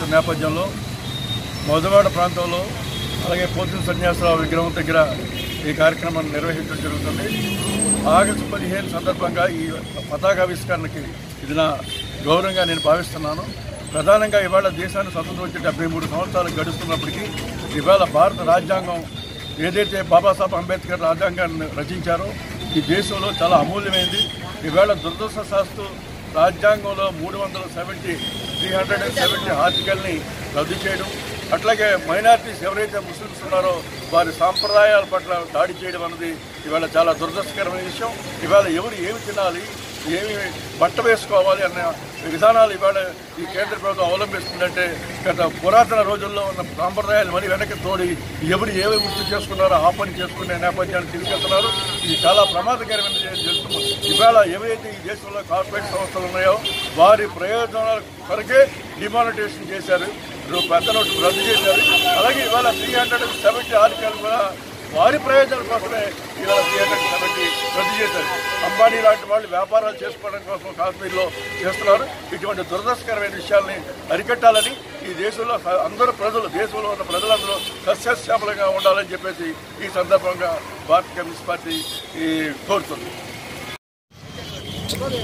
నేపథ్యంలో మొదవాడ ప్రాంతంలో అలాగే పోతుల సన్యాసరావు విగ్రహం దగ్గర ఈ కార్యక్రమాన్ని నిర్వహించడం జరుగుతుంది ఆగస్టు పదిహేను సందర్భంగా ఈ పతాకావిష్కరణకి ఇది నా గౌరవంగా నేను భావిస్తున్నాను ప్రధానంగా ఇవాళ దేశాన్ని స్వతంత్రం వచ్చి డెబ్బై మూడు సంవత్సరాలు గడుస్తున్నప్పటికీ ఇవాళ భారత రాజ్యాంగం ఏదైతే బాబాసాహెబ్ అంబేద్కర్ రాజ్యాంగాన్ని రచించారో ఈ దేశంలో చాలా అమూల్యమైంది ఈవేళ దురదృష్టశాస్తు రాజ్యాంగంలో మూడు వందల seventy three hundred and seventy ఆర్టికల్ని రద్దు చేయడం అట్లాగే మైనారిటీస్ ఎవరైతే ముస్లిమ్స్ ఉన్నారో వారి సాంప్రదాయాల పట్ల దాడి చేయడం అన్నది ఇవాళ చాలా దురదృష్టకరమైన విషయం ఇవాళ ఎవరు ఏమి తినాలి ఏమి బట్ట వేసుకోవాలి అన్న విధానాలు ఇవాళ ఈ కేంద్ర ప్రభుత్వం అవలంబిస్తుందంటే గత పురాతన రోజుల్లో ఉన్న సాంప్రదాయాలు మరి వెనక్కి తోడి ఎవరు ఏమి వృత్తి చేసుకున్నారో ఆ పని చేసుకునే నేపథ్యాన్ని తీసుకెళ్తున్నారు ఇది చాలా ప్రమాదకరమైన జరుగుతుంది ఇవాళ ఏవైతే ఈ దేశంలో కార్పొరేట్ సంస్థలు ఉన్నాయో వారి ప్రయోజనాల కొరకే డిమానిటేషన్ చేశారు పెద్ద నోటు రద్దు చేశారు అలాగే ఇవాళ త్రీ హండ్రెడ్ సెవెంటీ ఆర్టికల్ కూడా వారి ప్రయోజనాల కోసమే ఇవాళ త్రీ హండ్రెడ్ సెవెంటీ రద్దు చేశారు అంబానీ లాంటి వాళ్ళు వ్యాపారాలు చేసుకోవడం కోసం కాశ్మీర్లో చేస్తున్నారు ఇటువంటి దురదృష్టకరమైన విషయాల్ని అరికట్టాలని ఈ దేశంలో స- అందరూ ప్రజలు దేశంలో ఉన్న ప్రజలందరూ సస్యశ్యామలంగా ఉండాలని చెప్పేసి ఈ సందర్భంగా భారత కమ్యూనిస్ట్ పార్టీ ఈ కోరుతుంది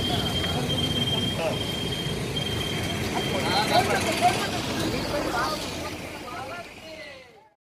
ఆ